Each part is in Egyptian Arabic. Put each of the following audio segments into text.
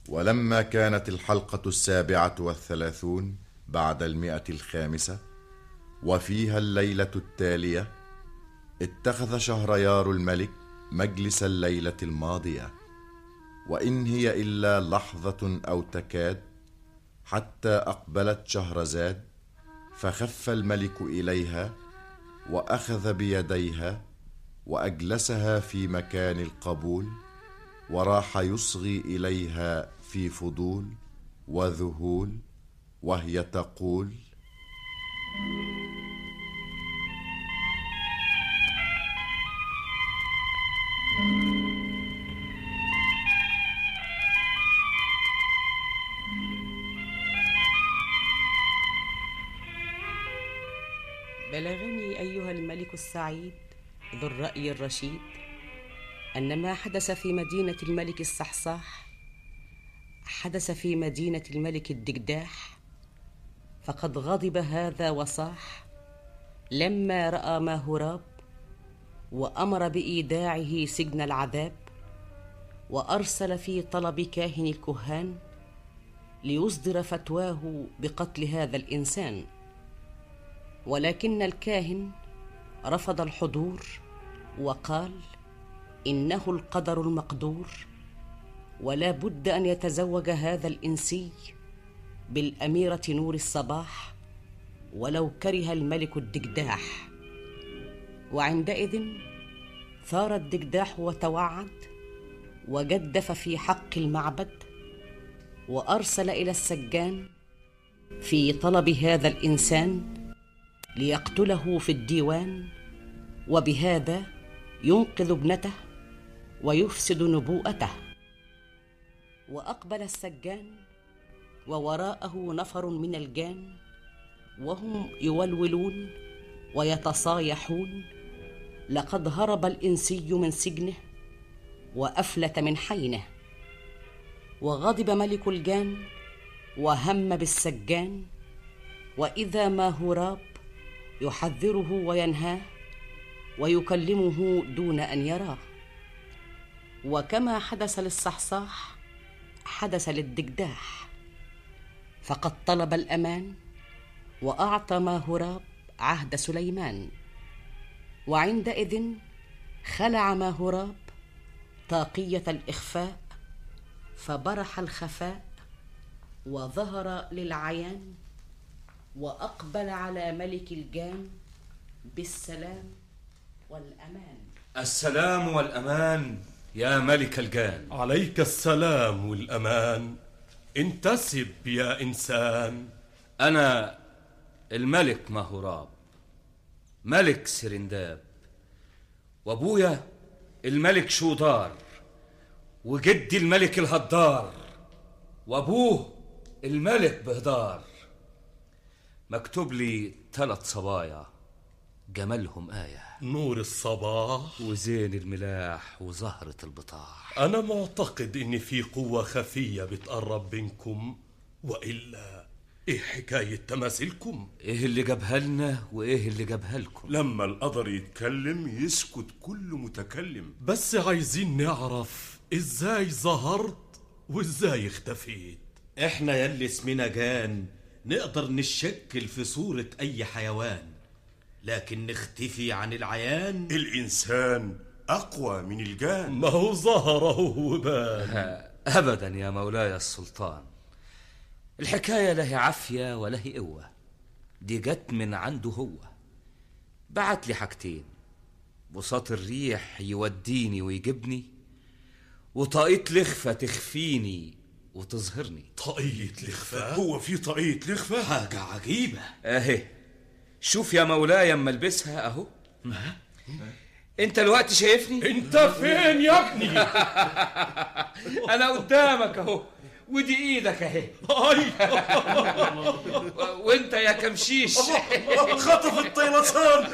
ولما كانت الحلقة السابعة والثلاثون بعد المئة الخامسة وفيها الليلة التالية اتخذ شهريار الملك مجلس الليلة الماضية وإن هي إلا لحظة أو تكاد حتى أقبلت شهرزاد فخف الملك إليها وأخذ بيديها وأجلسها في مكان القبول وراح يصغي إليها في فضول وذهول وهي تقول بلغني ايها الملك السعيد ذو الراي الرشيد ان ما حدث في مدينه الملك الصحصاح حدث في مدينه الملك الدجداح فقد غضب هذا وصاح لما راى ما هراب وامر بايداعه سجن العذاب وارسل في طلب كاهن الكهان ليصدر فتواه بقتل هذا الانسان ولكن الكاهن رفض الحضور وقال انه القدر المقدور ولا بد ان يتزوج هذا الانسي بالاميره نور الصباح ولو كره الملك الدجداح وعندئذ ثار الدجداح وتوعد وجدف في حق المعبد وارسل الى السجان في طلب هذا الانسان ليقتله في الديوان وبهذا ينقذ ابنته ويفسد نبوءته واقبل السجان ووراءه نفر من الجان وهم يولولون ويتصايحون لقد هرب الانسي من سجنه وافلت من حينه وغضب ملك الجان وهم بالسجان واذا ما هراب يحذره وينهاه ويكلمه دون ان يراه وكما حدث للصحصاح حدث للدجداح فقد طلب الامان واعطى ما هراب عهد سليمان وعندئذ خلع ما هراب طاقيه الاخفاء فبرح الخفاء وظهر للعيان واقبل على ملك الجان بالسلام والامان السلام والأمان يا ملك الجان عليك السلام والأمان انتسب يا إنسان أنا الملك مهوراب ملك سرنداب وأبويا الملك شودار وجدي الملك الهدار وأبوه الملك بهدار مكتوب لي ثلاث صبايا جمالهم آية نور الصباح وزين الملاح وزهرة البطاح أنا معتقد إن في قوة خفية بتقرب بينكم وإلا إيه حكاية تماثيلكم؟ إيه اللي جابها لنا وإيه اللي جابها لكم لما القدر يتكلم يسكت كل متكلم بس عايزين نعرف إزاي ظهرت وإزاي اختفيت احنا يلي اسمنا جان نقدر نشكل في صورة أي حيوان لكن نختفي عن العيان الإنسان أقوى من الجان ما هو ظهر أهو وبان أبدا يا مولاي السلطان الحكاية لا هي عافية ولا هي قوة دي جت من عنده هو بعت لي حاجتين بساط الريح يوديني ويجيبني وطاقية لخفة تخفيني وتظهرني طاقية الإخفاء هو في طاقية لخفة حاجة عجيبة اهي شوف يا مولاي اما البسها اهو انت الوقت شايفني أنت فين يا ابني؟ انا قدامك اهو ودي ايدك اهي أي وانت يا كمشيش خطف الطيلسان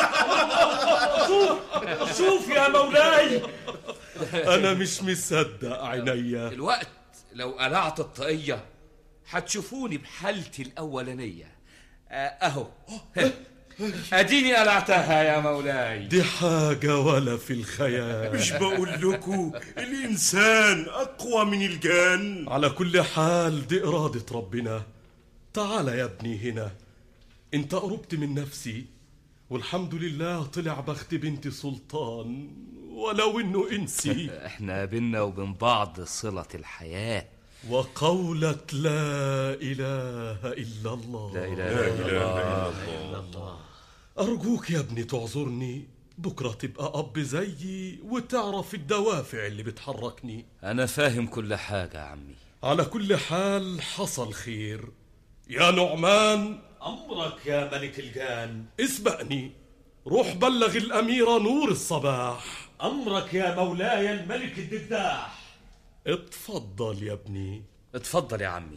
شوف يا مولاي أنا مش مصدق عينيا الوقت لو قلعت الطاقية هتشوفوني بحالتي الأولانية آه، أهو اديني قلعتها يا مولاي دي حاجة ولا في الخيال مش بقول لكم الإنسان أقوى من الجان على كل حال دي إرادة ربنا تعال يا ابني هنا انت قربت من نفسي والحمد لله طلع بخت بنت سلطان ولو انه انسي احنا بينا وبين بعض صلة الحياة وقولة لا اله الا الله لا اله الا الله ارجوك يا ابني تعذرني بكره تبقى اب زيي وتعرف الدوافع اللي بتحركني انا فاهم كل حاجة يا عمي على كل حال حصل خير يا نعمان أمرك يا ملك الجان اسبقني روح بلغ الأميرة نور الصباح أمرك يا مولاي الملك الدجداح اتفضل يا ابني اتفضل يا عمي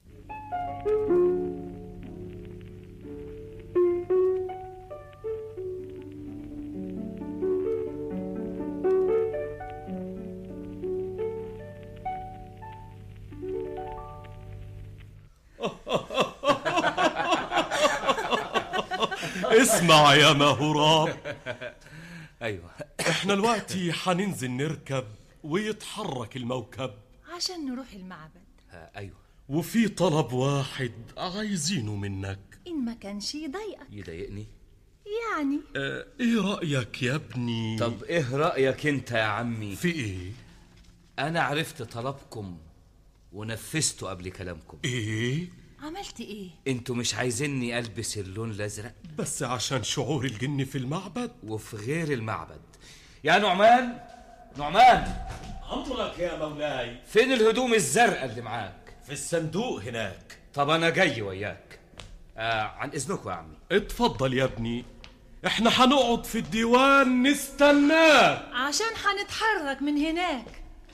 اسمع يا مهراب ايوه احنا دلوقتي حننزل نركب ويتحرك الموكب عشان نروح المعبد آه، ايوه وفي طلب واحد عايزينه منك إن ما كانش يضايقك يضايقني يعني اه ايه رأيك يا ابني طب ايه رأيك انت يا عمي في ايه انا عرفت طلبكم ونفذته قبل كلامكم ايه عملت إيه؟ انتوا مش عايزيني البس اللون الازرق بس عشان شعور الجن في المعبد وفي غير المعبد يا نعمان نعمان أمرك يا مولاي فين الهدوم الزرقاء اللي معاك في الصندوق هناك طب انا جاي وياك آه عن اذنكم يا عمي اتفضل يا ابني احنا هنقعد في الديوان نستناك عشان هنتحرك من هناك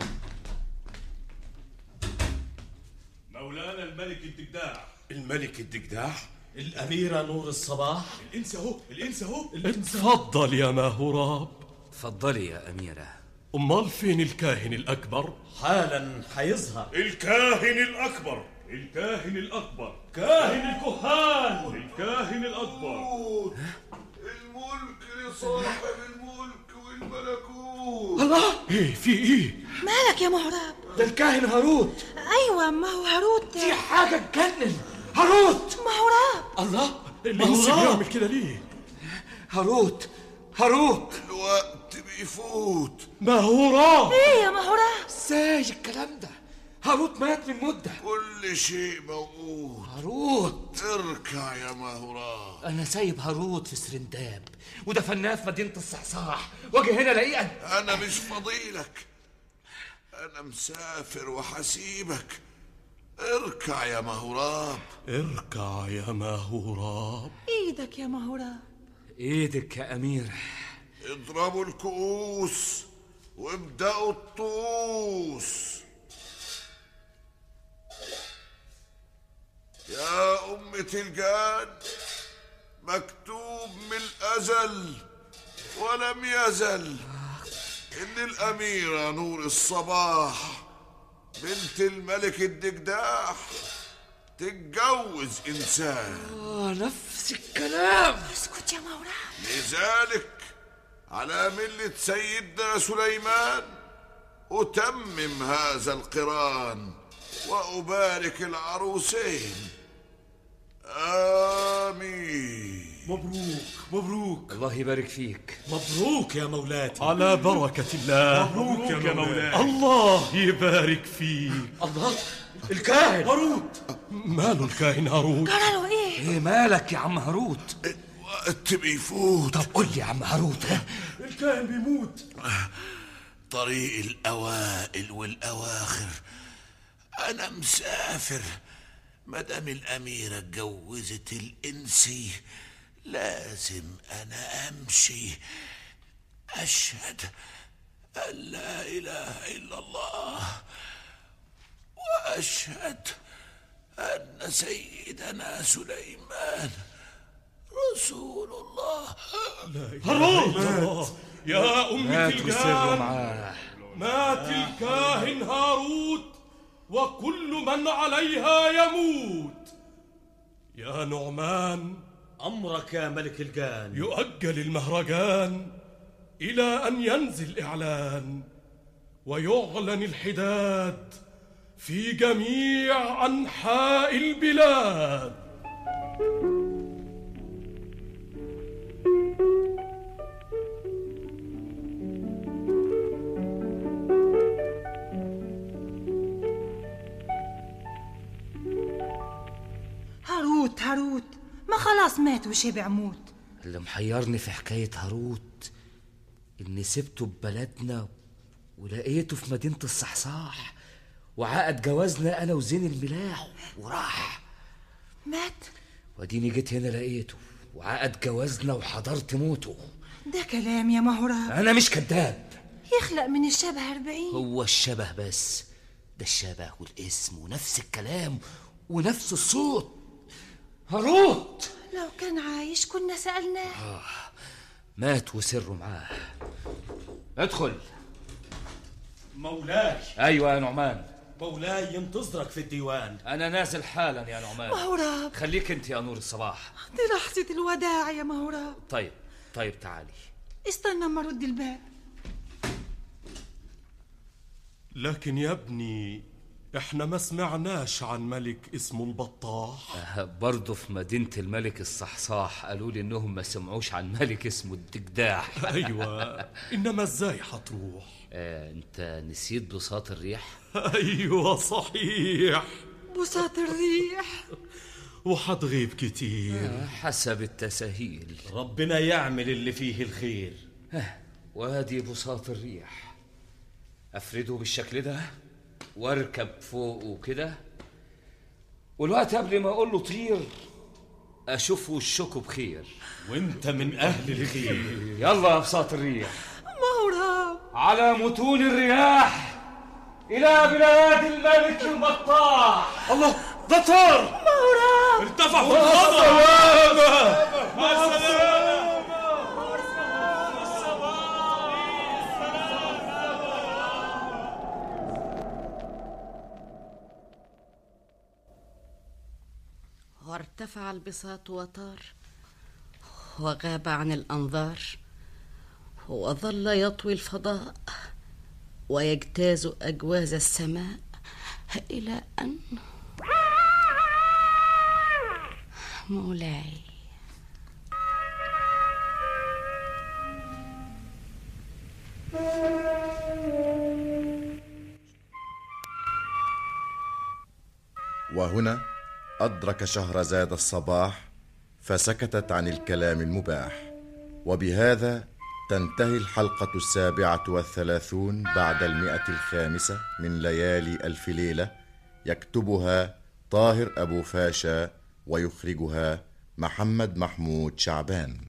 مولانا الملك الدجداح الملك الدجداح الأميرة نور الصباح الإنس أهو الإنس أهو اتفضل يا ماهوراب اتفضلي يا اميره امال فين الكاهن الاكبر حالا حيظهر الكاهن الأكبر الكاهن الأكبر كاهن الكهان الكاهن الاكبر الملك لصاحب الملك والملكوت الله ايه في ايه مالك يا مهراب؟ ده الكاهن هاروت أيوة ما هو هاروت دي حاجه تجنن هاروت مهراب الله الانس مهراب. بيعمل كده ليه هاروت هاروت الوقت بيفوت ماهوراب إيه يا مهراب؟ ازاي الكلام ده هاروت مات من مده كل شيء موجود هاروت اركع يا مهراب انا سايب هاروت في سرنداب ودفناه في مدينه الصحصاح واجي هنا الاقيه انا مش فضيلك انا مسافر وحسيبك اركع يا مهراب اركع يا ماهوراب إيدك يا مهراب ايدك يا امير اضربوا الكؤوس وابدأوا الطوس يا أمة الجان مكتوب من الأزل ولم يزل إن الأميرة نور الصباح بنت الملك الدجداح تتجوز إنسان اه نفس الكلام اسكت يا مهراب لذلك على ملة سيدنا سليمان أتمم هذا القران وأبارك العروسين آمين مبروك مبروك الله يبارك فيك مبروك يا مولاتي على بركة الله مبروك يا مولاي الله يبارك فيك الله الكاهن هاروت ماله الكاهن هاروت قالوا إيه؟ ايه مالك يا عم هاروت الوقت بيفوت طب قول لي يا عم هاروت ها الكاهن بيموت طريق الأوائل والأواخر أنا مسافر مدام الأميرة اتجوزت الإنسي لازم أنا أمشي أشهد أن لا إله إلا الله وأشهد أن سيدنا سليمان رسول الله هاروت يا أمة مات وسروا الجان معاه مات الكاهن هاروت وكل من عليها يموت يا نعمان أمرك يا ملك الجان يؤجل المهرجان إلى أن ينزل إعلان ويعلن الحداد في جميع أنحاء البلاد هاروت هاروت ما خلاص مات وشبع موت اللي محيرني في حكاية هاروت إني سبته ببلدنا ولقيته في مدينة الصحصاح وعقد جوازنا أنا وزين الملاح وراح مات واديني جيت هنا لقيته وعقد جوازنا وحضرت موته ده كلام يا مهراب أنا مش كذاب يخلق من الشبه أربعين هو الشبه بس ده الشبه والاسم ونفس الكلام ونفس الصوت هاروت لو كان عايش كنا سألناه مات وسره معاه ادخل مولاي ايوه يا نعمان مولاي ينتظرك في الديوان انا نازل حالا يا نعمان مهراب خليك انت يا نور الصباح دي لحظة الوداع يا مهراب طيب طيب تعالي استنى اما ارد الباب لكن يا ابني احنا ما سمعناش عن ملك اسمه البطاح أه، برضه في مدينة الملك الصحصاح قالوا لي انهم ما سمعوش عن ملك اسمه الدجداح ايوه انما ازاي حتروح آه، انت نسيت بساط الريح ايوه صحيح بساط الريح وحتغيب كتير آه، حسب التساهيل ربنا يعمل اللي فيه الخير وادي بساط الريح افرده بالشكل ده واركب فوقه كده والوقت قبل ما اقول له طير اشوف وشكوا بخير وانت من أهل الخير يلا يا بساط الريح مهراب على متون الرياح الى بلاد الملك البطاح الله ده طار مهراب ارتفع في الفضاء وارتفع البساط وطار وغاب عن الانظار وظل يطوي الفضاء ويجتاز اجواز السماء الى ان مولاي وهنا أدرك شهرزاد الصباح فسكتت عن الكلام المباح وبهذا تنتهي الحلقة السابعة والثلاثون بعد المئة الخامسة من ليالي ألف ليلة يكتبها طاهر أبو فاشا ويخرجها محمد محمود شعبان